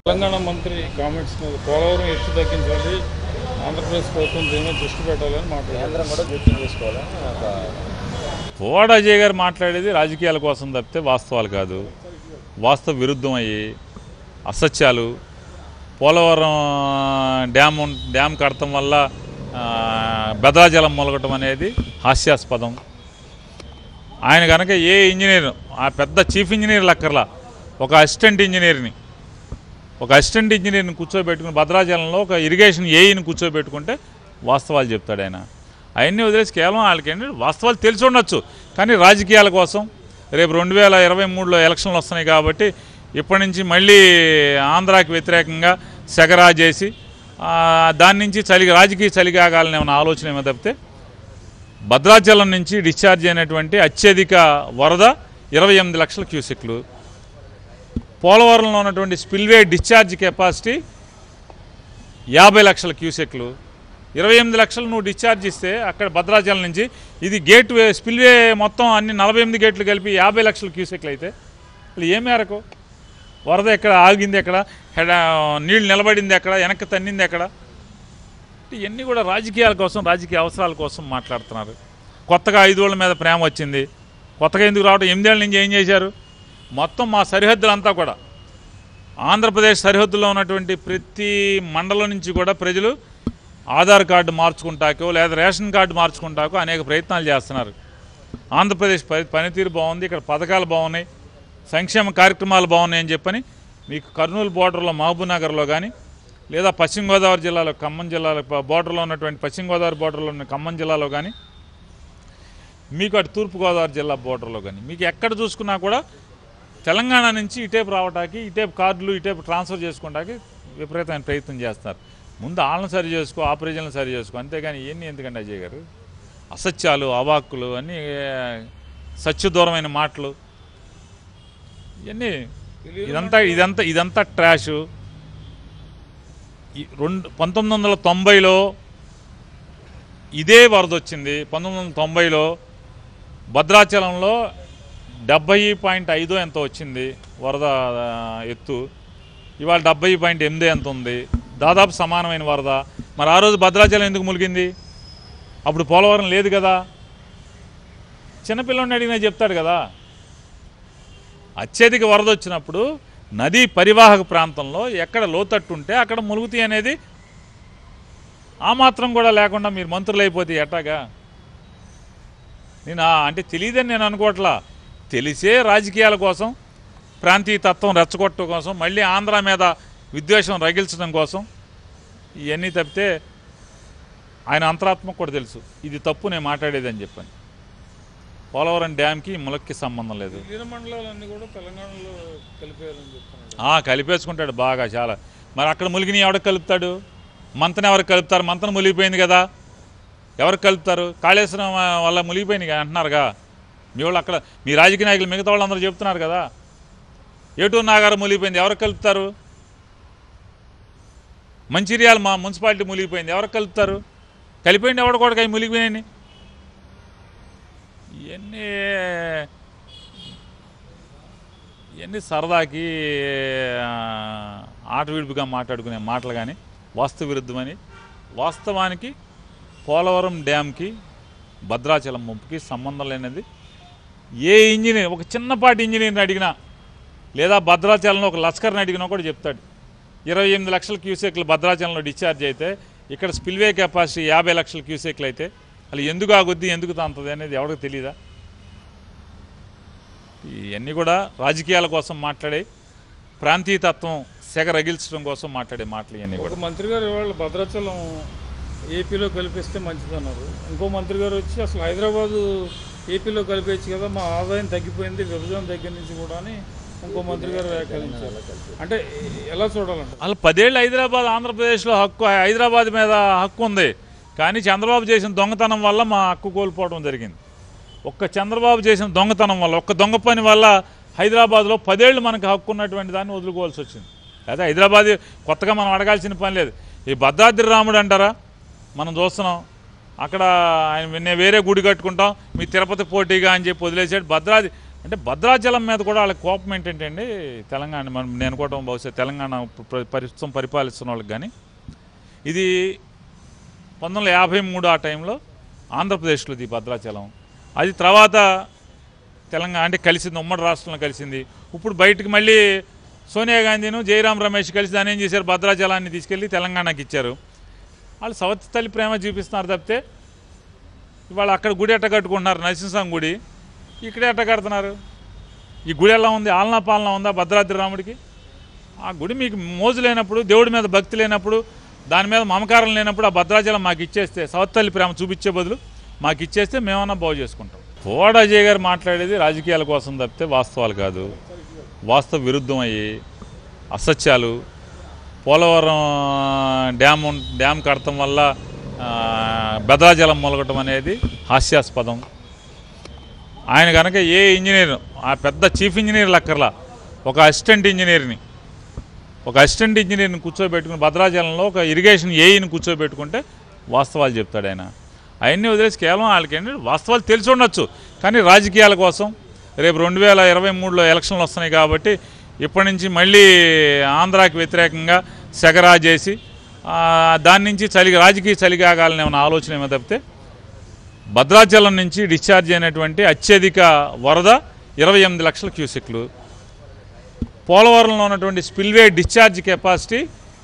తెలంగాణ మంత్రి కామెంట్స్ మీద పోలవరం ఎత్తు తగ్గించాలి ఆంధ్రప్రదేశ్ ప్రభుత్వం దీని మీద దృష్టి పెట్టాలని మాట్లాడారు కేంద్రం కూడా జోక్యం చేసుకోవాలని ఒక పోవాడ అజయ్ గారు మాట్లాడేది రాజకీయాల కోసం తప్పితే వాస్తవాలు కాదు వాస్తవ విరుద్ధం అయ్యి అసత్యాలు పోలవరం డ్యామ్ ఉన్- డ్యామ్ కడటం వల్ల ఆ, బెదరాజలం మొలగటం అనేది హాస్యాస్పదం ఆయన కనుక ఏ ఇంజనీర్ ఆ పెద్ద చీఫ్ ఇంజనీర్ లక్కర్లా ఒక అసిస్టెంట్ ఇంజనీర్ని ఒక అసిస్టెంట్ ఇంజనీర్ని కూర్చోబెట్టుకుని భద్రాచలంలో ఒక ఇరిగేషన్ ఏఈని కూర్చోబెట్టుకుంటే వాస్తవాలు చెప్తాడు ఆయన అవన్నీ వదిలేసి కేవలం వాళ్ళకి ఏంటంటే వాస్తవాలు తెలిసి ఉండొచ్చు కానీ రాజకీయాల కోసం రేపు రెండు వేల ఇరవై మూడులో ఎలక్షన్లు వస్తున్నాయి కాబట్టి ఇప్పటి నుంచి మళ్ళీ ఆంధ్రాకి వ్యతిరేకంగా సెగరా చేసి ఆ, దాని నుంచి చలి రాజకీయ చలిగాగాలని ఏమైనా ఆలోచన ఏమో తప్పితే భద్రాచలం నుంచి డిశ్చార్జ్ అయినటువంటి అత్యధిక వరద ఇరవై ఎనిమిది లక్షల క్యూసెక్లు పోలవరంలో ఉన్నటువంటి స్పిల్వే డిశ్చార్జ్ కెపాసిటీ యాభై లక్షల క్యూసెక్లు ఇరవై ఎనిమిది లక్షలు నువ్వు డిశ్చార్జ్ ఇస్తే అక్కడ భద్రాచలం నుంచి ఇది గేట్ వే స్పిల్వే మొత్తం అన్ని నలభై ఎనిమిది గేట్లు కలిపి యాభై లక్షల క్యూసెక్లు అయితే అసలు ఏ మేరకు వరద ఎక్కడ ఆగింది ఎక్కడ హెడ నీళ్ళు నిలబడింది ఎక్కడ వెనక్కి తన్నింది ఎక్కడ అంటే ఇవన్నీ కూడా రాజకీయాల కోసం రాజకీయ అవసరాల కోసం మాట్లాడుతున్నారు కొత్తగా ఐదు మీద ప్రేమ వచ్చింది కొత్తగా ఎందుకు రావడం ఎనిమిదేళ్ళ నుంచి ఏం చేశారు మొత్తం మా సరిహద్దులంతా కూడా ఆంధ్రప్రదేశ్ సరిహద్దులో ఉన్నటువంటి ప్రతి మండలం నుంచి కూడా ప్రజలు ఆధార్ కార్డు మార్చుకుంటాకో లేదా రేషన్ కార్డు మార్చుకుంటాకో అనేక ప్రయత్నాలు చేస్తున్నారు ఆంధ్రప్రదేశ్ పని పనితీరు బాగుంది ఇక్కడ పథకాలు బాగున్నాయి సంక్షేమ కార్యక్రమాలు బాగున్నాయి అని చెప్పని మీకు కర్నూలు బోర్డర్లో మహబూబ్నగర్లో కానీ లేదా పశ్చిమ గోదావరి జిల్లాలో ఖమ్మం జిల్లాలో ప- బోర్డర్లో ఉన్నటువంటి పశ్చిమ గోదావరి బోర్డర్లో ఉన్న ఖమ్మం జిల్లాలో కానీ మీకు అటు తూర్పుగోదావరి జిల్లా బోర్డర్లో కానీ మీకు ఎక్కడ చూసుకున్నా కూడా తెలంగాణ నుంచి ఇటేపు రావడానికి ఇటేపు కార్డులు ఇటేపు ట్రాన్స్ఫర్ చేసుకోవడానికి విపరీతమైన ప్రయత్నం చేస్తారు ముందు వాళ్ళని సరి చేసుకో ఆ ప్రజలను సరి చేసుకో అంతేగాని ఇవన్నీ ఎందుకంటే అజయ్ గారు అసత్యాలు అవాక్కులు అన్నీ సత్యదూరమైన మాటలు ఇవన్నీ ఇదంతా ఇదంతా ఇదంతా ట్రాషు ఈ రెండు పంతొమ్మిది వందల తొంభైలో ఇదే వరద వచ్చింది పంతొమ్మిది వందల తొంభైలో భద్రాచలంలో డెబ్బై పాయింట్ ఐదు ఎంత వచ్చింది వరద ఆ, ఎత్తు ఇవాళ డెబ్బై పాయింట్ ఎనిమిది ఎంత ఉంది దాదాపు సమానమైన వరద మరి ఆ రోజు భద్రాచలం ఎందుకు ములిగింది అప్పుడు పోలవరం లేదు కదా చిన్నపిల్లని అడిగినా చెప్తాడు కదా అత్యధిక వరద వచ్చినప్పుడు నదీ పరివాహక ప్రాంతంలో ఎక్కడ లోతట్టు ఉంటే అక్కడ ములుగుతాయి అనేది ఆ మాత్రం కూడా లేకుండా మీరు మంత్రులు అయిపోతే ఎట్టాగా నేను ఆ- అంటే తెలియదని నేను అనుకోవట్లా తెలిసే రాజకీయాల కోసం ప్రాంతీయ తత్వం రెచ్చగొట్టడం కోసం మళ్ళీ ఆంధ్ర మీద విద్వేషం రగిల్చడం కోసం ఇవన్నీ తప్పితే ఆయన అంతరాత్మకు కూడా తెలుసు ఇది తప్పు నేను మాట్లాడేదని చెప్పాను పోలవరం డ్యామ్కి ములక్కి సంబంధం లేదు విలీన మండలాలన్నీ కూడా తెలంగాణలో కలిపారని చెప్తున్నారు ఆ, కలిపేసుకుంటాడు బాగా చాలా మరి అక్కడ ములిగిని ఎవరికి కలుపుతాడు మంతను ఎవరికి కలుపుతారు మంతను మునిగిపోయింది కదా ఎవరికి కలుపుతారు కాళేశ్వరం ఆ, వల్ల మునిగిపోయింది కదా అంటున్నారుగా మీ వాళ్ళు అక్కడ మీ రాజకీయ నాయకులు మిగతా వాళ్ళందరూ చెప్తున్నారు కదా ఏటూరు నాగారం మునిగిపోయింది ఎవరికి కలుపుతారు మంచిర్యాల మా మున్సిపాలిటీ మునిగిపోయింది ఎవరికి కలుపుతారు కలిపోయింది ఎవడ కూడా మునిగిపోయాయని ఇవన్నీ ఇవన్నీ సరదాకి ఆ, ఆట విడుపుగా మాట్లాడుకునే మాటలు కానీ వాస్తవ విరుద్ధమని వాస్తవానికి పోలవరం డ్యామ్కి భద్రాచలం ముంపుకి సంబంధం లేనిది ఏ ఇంజనీర్ ఒక చిన్నపాటి ఇంజనీర్ని అడిగినా లేదా భద్రాచలంలో ఒక లస్కర్ని అడిగినా కూడా చెప్తాడు ఇరవై ఎనిమిది లక్షల క్యూసెక్లు భద్రాచలంలో డిశ్చార్జ్ అయితే ఇక్కడ స్పిల్వే కెపాసిటీ యాభై లక్షల క్యూసెక్లు అయితే అసలు ఎందుకు ఆగుద్ది ఎందుకు తాంతది అనేది ఎవరికి తెలియదా ఇవన్నీ కూడా రాజకీయాల కోసం మాట్లాడే ప్రాంతీయతత్వం సెగ రగిల్చడం కోసం మాట్లాడే మాటలు ఇవన్నీ కూడా ఒక మంత్రి గారు ఇవాళ భద్రాచలం ఏపీలో కలిపిస్తే మంచిదన్నారు ఇంకో మంత్రి గారు వచ్చి అసలు హైదరాబాదు ఏపీలో కలిపేయచ్చు కదా మా ఆదాయం తగ్గిపోయింది విభజన దగ్గర నుంచి కూడా అని ఇంకో మంత్రి గారు వ్యాఖ్యానించారు అంటే ఎలా చూడాలంట అసలు పదేళ్ళు హైదరాబాద్ ఆంధ్రప్రదేశ్లో హక్కు హైదరాబాద్ మీద హక్కు ఉంది కానీ చంద్రబాబు చేసిన దొంగతనం వల్ల మా హక్కు కోల్పోవడం జరిగింది ఒక్క చంద్రబాబు చేసిన దొంగతనం వల్ల ఒక్క దొంగ పని వల్ల హైదరాబాద్లో పదేళ్ళు మనకు హక్కు ఉన్నటువంటి దాన్ని వదులుకోవాల్సి వచ్చింది అదే హైదరాబాద్ కొత్తగా మనం అడగాల్సిన పని లేదు ఈ భద్రాద్రి రాముడు అంటారా మనం చూస్తున్నాం అక్కడ ఆయన నేను వేరే గుడి కట్టుకుంటాం మీ తిరుపతి పోటీగా అని చెప్పి వదిలేసాడు భద్రాద్రి అంటే భద్రాచలం మీద కూడా వాళ్ళకి కోపం ఏంటంటే అండి తెలంగాణ మనం నేను కూడా బహుశా తెలంగాణ ప్ర- ప్రస్తుతం పరిపాలిస్తున్న వాళ్ళకి కానీ ఇది పంతొమ్మిది వందల యాభై మూడు ఆ టైంలో ఆంధ్రప్రదేశ్లో ఇది భద్రాచలం అది తర్వాత తెలంగాణ అంటే కలిసింది ఉమ్మడి రాష్ట్రంలో కలిసింది ఇప్పుడు బయటకు మళ్ళీ సోనియా గాంధీను జయరాం రమేష్ కలిసి దాన్ని ఏం చేశారు భద్రాచలాన్ని తీసుకెళ్ళి తెలంగాణకి ఇచ్చారు వాళ్ళు సవతి తల్లి ప్రేమ చూపిస్తున్నారు తప్పితే ఇవాళ అక్కడ గుడి ఎట్ట కట్టుకుంటున్నారు నరసింహస్వామి గుడి ఇక్కడే ఎట్ట కడుతున్నారు ఈ గుడి ఎలా ఉంది ఆలనా పాలన ఉందా భద్రాద్రి రాముడికి ఆ గుడి మీకు మోజు లేనప్పుడు దేవుడి మీద భక్తి లేనప్పుడు దాని మీద మమకారం లేనప్పుడు ఆ భద్రాచలం మాకు ఇచ్చేస్తే సవత్తల్లి ప్రేమ చూపించే బదులు మాకు ఇచ్చేస్తే మేమన్నా బాగు చేసుకుంటాం పోవాడ అజయ్ గారు మాట్లాడేది రాజకీయాల కోసం తప్పితే వాస్తవాలు కాదు వాస్తవ విరుద్ధం అయ్యి అసత్యాలు పోలవరం డ్యామ్ ఉన్- డ్యామ్ కడటం వల్ల ఆ, భద్రాచలం మొలగటం అనేది హాస్యాస్పదం ఆయన కనుక ఏ ఇంజనీర్ ఆ పెద్ద చీఫ్ ఇంజనీర్ లక్కర్లా ఒక అసిస్టెంట్ ఇంజనీర్ని ఒక అసిస్టెంట్ ఇంజనీర్ని కూర్చోబెట్టుకుని భద్రాచలంలో ఒక ఇరిగేషన్ ఏఈని కూర్చోబెట్టుకుంటే వాస్తవాలు చెప్తాడు ఆయన అవన్నీ వదిలేసి కేవలం వాళ్ళకి ఏంటంటే వాస్తవాలు తెలిసి ఉండొచ్చు కానీ రాజకీయాల కోసం రేపు రెండు వేల ఇరవై మూడులో ఎలక్షన్లు వస్తున్నాయి కాబట్టి ఇప్పటి నుంచి మళ్ళీ ఆంధ్రాకి వ్యతిరేకంగా సెగరా చేసి ఆ, దాని నుంచి చలి రాజకీయ చలిగాగాలని ఏమైనా ఆలోచన ఏమో తప్పితే భద్రాచలం నుంచి డిశ్చార్జ్ అయినటువంటి అత్యధిక వరద ఇరవై ఎనిమిది లక్షల క్యూసెక్లు పోలవరంలో ఉన్నటువంటి స్పిల్వే డిశ్చార్జ్ కెపాసిటీ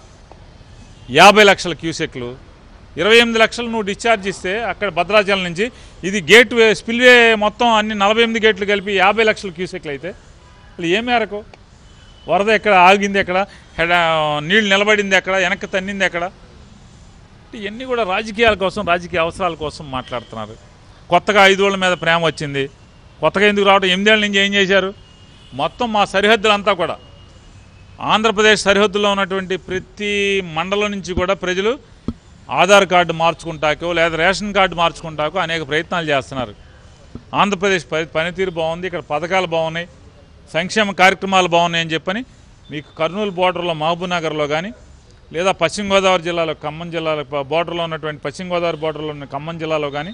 యాభై లక్షల క్యూసెక్లు ఇరవై ఎనిమిది లక్షలు నువ్వు డిశ్చార్జ్ ఇస్తే అక్కడ భద్రాచలం నుంచి ఇది గేట్ వే స్పిల్వే మొత్తం అన్ని నలభై ఎనిమిది గేట్లు కలిపి యాభై లక్షల క్యూసెక్లు అయితే అసలు ఏ మేరకు వరద ఎక్కడ ఆగింది ఎక్కడ హెడ నీళ్ళు నిలబడింది ఎక్కడ వెనక్కి తన్నింది ఎక్కడ అంటే ఇవన్నీ కూడా రాజకీయాల కోసం రాజకీయ అవసరాల కోసం మాట్లాడుతున్నారు కొత్తగా ఐదోళ్ళ మీద ప్రేమ వచ్చింది కొత్తగా ఎందుకు రావడం ఎనిమిదేళ్ళ నుంచి ఏం చేశారు మొత్తం మా సరిహద్దులంతా కూడా ఆంధ్రప్రదేశ్ సరిహద్దులో ఉన్నటువంటి ప్రతి మండలం నుంచి కూడా ప్రజలు ఆధార్ కార్డు మార్చుకుంటాకో లేదా రేషన్ కార్డు మార్చుకుంటాకో అనేక ప్రయత్నాలు చేస్తున్నారు ఆంధ్రప్రదేశ్ పని పనితీరు బాగుంది ఇక్కడ పథకాలు బాగున్నాయి సంక్షేమ కార్యక్రమాలు బాగున్నాయని చెప్పని మీకు కర్నూలు బోర్డర్లో మహబూబ్ నగర్లో కానీ లేదా పశ్చిమ గోదావరి జిల్లాలో ఖమ్మం జిల్లాలో ప- బోర్డర్లో ఉన్నటువంటి పశ్చిమ గోదావరి బోర్డర్లో ఉన్న ఖమ్మం జిల్లాలో కానీ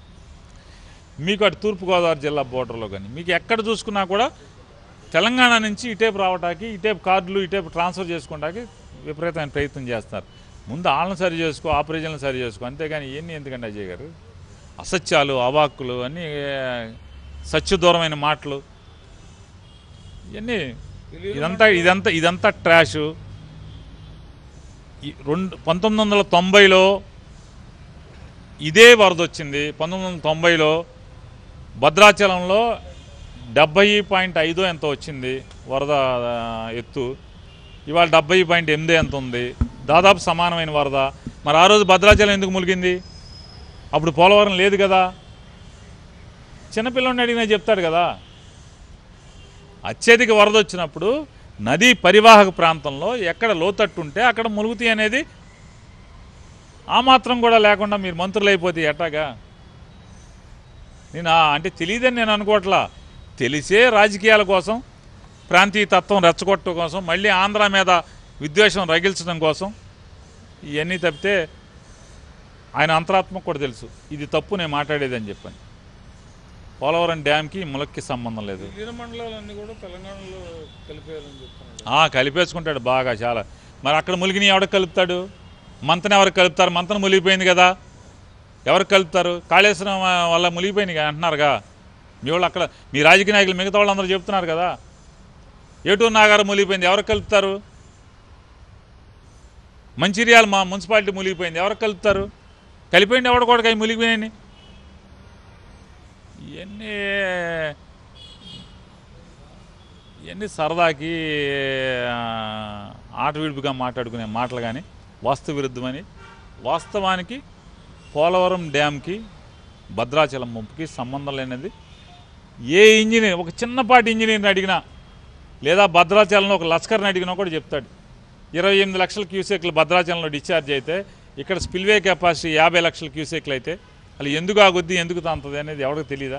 మీకు అటు తూర్పుగోదావరి జిల్లా బోర్డర్లో కానీ మీకు ఎక్కడ చూసుకున్నా కూడా తెలంగాణ నుంచి ఇటేపు రావడానికి ఇటేపు కార్డులు ఇటేపు ట్రాన్స్ఫర్ చేసుకోవడానికి విపరీతమైన ప్రయత్నం చేస్తారు ముందు వాళ్ళని సరి చేసుకో ఆ ప్రజలను సరి చేసుకో అంతేగాని ఇవన్నీ ఎందుకండి అజయ్ గారు అసత్యాలు అవాక్కులు అన్నీ సత్యదూరమైన మాటలు ఇవన్నీ ఇదంతా ఇదంతా ఇదంతా ట్రాషు ఈ రెండు పంతొమ్మిది వందల తొంభైలో ఇదే వరద వచ్చింది పంతొమ్మిది వందల తొంభైలో భద్రాచలంలో డెబ్బై పాయింట్ ఐదో ఎంత వచ్చింది వరద ఆ, ఎత్తు ఇవాళ డెబ్బై పాయింట్ ఎనిమిది ఎంత ఉంది దాదాపు సమానమైన వరద మరి ఆ రోజు భద్రాచలం ఎందుకు ములిగింది అప్పుడు పోలవరం లేదు కదా చిన్నపిల్లని అడిగినా చెప్తాడు కదా అత్యధిక వరద వచ్చినప్పుడు నదీ పరివాహక ప్రాంతంలో ఎక్కడ లోతట్టు ఉంటే అక్కడ ములుగుతాయి అనేది ఆ మాత్రం కూడా లేకుండా మీరు మంత్రులు అయిపోతే ఎట్టాగా నేను ఆ- అంటే తెలియదని నేను అనుకోవట్లా తెలిసే రాజకీయాల కోసం ప్రాంతీయ తత్వం రెచ్చగొట్టడం కోసం మళ్ళీ ఆంధ్ర మీద విద్వేషం రగిల్చడం కోసం ఇవన్నీ తప్పితే ఆయన అంతరాత్మకు కూడా తెలుసు ఇది తప్పు నేను మాట్లాడేదని చెప్పాను పోలవరం డ్యామ్కి ములక్కి సంబంధం లేదు విలీన మండలాలన్నీ కూడా తెలంగాణలో కలిపేయాలని చెప్తున్నాడు ఆ, కలిపేసుకుంటాడు బాగా చాలా మరి అక్కడ ములిగిని ఎవరికి కలుపుతాడు మంతను ఎవరికి కలుపుతారు మంతను మునిగిపోయింది కదా ఎవరికి కలుపుతారు కాళేశ్వరం వ- వల్ల మునిగిపోయింది కదా అంటున్నారుగా మీ వాళ్ళు అక్కడ మీ రాజకీయ నాయకులు మిగతా వాళ్ళందరూ చెప్తున్నారు కదా ఏటూరు నాగారం మునిగిపోయింది ఎవరికి కలుపుతారు మంచిర్యాల మా మున్సిపాలిటీ మునిగిపోయింది ఎవరికి కలుపుతారు కలిపోయింది ఎవడ కూడా అవి మునిగిపోయాయని ఇవన్నీ ఇవన్నీ సరదాకి ఆ, ఆట విడుపుగా మాట్లాడుకునే మాటలు కానీ వాస్తవ విరుద్ధమని వాస్తవానికి పోలవరం డ్యామ్కి భద్రాచలం ముంపుకి సంబంధం లేనిది ఏ ఇంజనీర్ ఒక చిన్నపాటి ఇంజనీర్ని అడిగినా లేదా భద్రాచలంలో ఒక లస్కర్ని అడిగినా కూడా చెప్తాడు ఇరవై ఎనిమిది లక్షల క్యూసెక్లు భద్రాచలంలో డిశ్చార్జ్ అయితే ఇక్కడ స్పిల్వే కెపాసిటీ యాభై లక్షల క్యూసెక్లు అయితే అసలు ఎందుకు ఆగుద్ది ఎందుకు తంతది అనేది ఎవరికి తెలియదా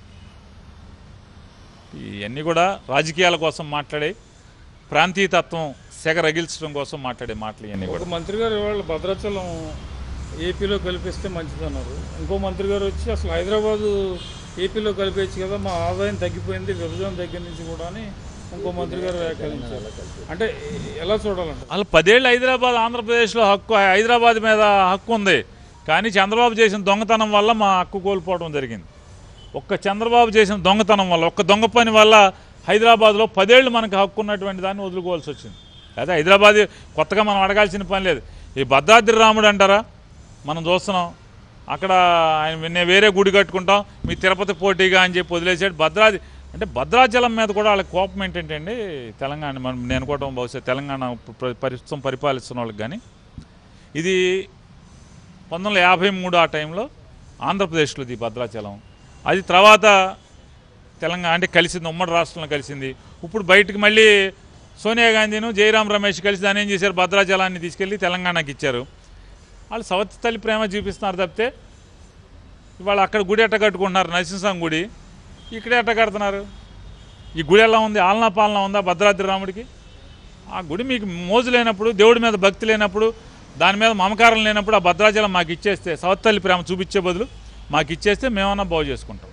ఇవన్నీ కూడా రాజకీయాల కోసం మాట్లాడే ప్రాంతీయతత్వం సెగ రగిల్చడం కోసం మాట్లాడే మాటలు ఇవన్నీ కూడా ఒక మంత్రి గారు ఇవాళ భద్రాచలం ఏపీలో కల్పిస్తే మంచిదన్నారు ఇంకో మంత్రి గారు వచ్చి అసలు హైదరాబాదు ఏపీలో కలిపేయచ్చు కదా మా ఆదాయం తగ్గిపోయింది విభజన దగ్గర నుంచి కూడా అని ఇంకో మంత్రి గారు వ్యాఖ్యానించారు అంటే ఎలా చూడాలంట అసలు పదేళ్ళు హైదరాబాద్ ఆంధ్రప్రదేశ్లో హక్కు హైదరాబాద్ మీద హక్కు ఉంది కానీ చంద్రబాబు చేసిన దొంగతనం వల్ల మా హక్కు కోల్పోవడం జరిగింది ఒక్క చంద్రబాబు చేసిన దొంగతనం వల్ల ఒక్క దొంగ పని వల్ల హైదరాబాద్లో పదేళ్ళు మనకు హక్కు ఉన్నటువంటి దాన్ని వదులుకోవాల్సి వచ్చింది అదే హైదరాబాద్ కొత్తగా మనం అడగాల్సిన పని లేదు ఈ భద్రాద్రి రాముడు అంటారా మనం చూస్తున్నాం అక్కడ ఆయన నేను వేరే గుడి కట్టుకుంటాం మీ తిరుపతి పోటీగా అని చెప్పి వదిలేసాడు భద్రాద్రి అంటే భద్రాచలం మీద కూడా వాళ్ళకి కోపం ఏంటంటే అండి తెలంగాణ మనం నేను అనుకోవటం బహుశా తెలంగాణ ప్ర- ప్రస్తుతం పరిపాలిస్తున్న వాళ్ళకి కానీ ఇది పంతొమ్మిది వందల యాభై మూడు ఆ టైంలో ఆంధ్రప్రదేశ్లో ఇది భద్రాచలం అది తర్వాత తెలంగాణ అంటే కలిసింది ఉమ్మడి రాష్ట్రంలో కలిసింది ఇప్పుడు బయటికి మళ్ళీ సోనియా గాంధీను జయరాం రమేష్ కలిసి దాన్ని ఏం చేశారు భద్రాచలాన్ని తీసుకెళ్ళి తెలంగాణకి ఇచ్చారు వాళ్ళు సవతి తల్లి ప్రేమ చూపిస్తున్నారు తప్పితే ఇవాళ అక్కడ గుడి ఎట్ట కట్టుకుంటున్నారు నరసింహస్వామి గుడి ఇక్కడ ఎట్ట కడుతున్నారు ఈ గుడి ఎలా ఉంది ఆలనా పాలన ఉందా భద్రాద్రి రాముడికి ఆ గుడి మీకు మోజు లేనప్పుడు దేవుడి మీద భక్తి లేనప్పుడు దాని మీద మమకారం లేనప్పుడు ఆ భద్రాచలం మాకు ఇచ్చేస్తే సవత్తల్లి ప్రేమ చూపించే బదులు మాకు ఇచ్చేస్తే మేమన్నా బాగు చేసుకుంటాం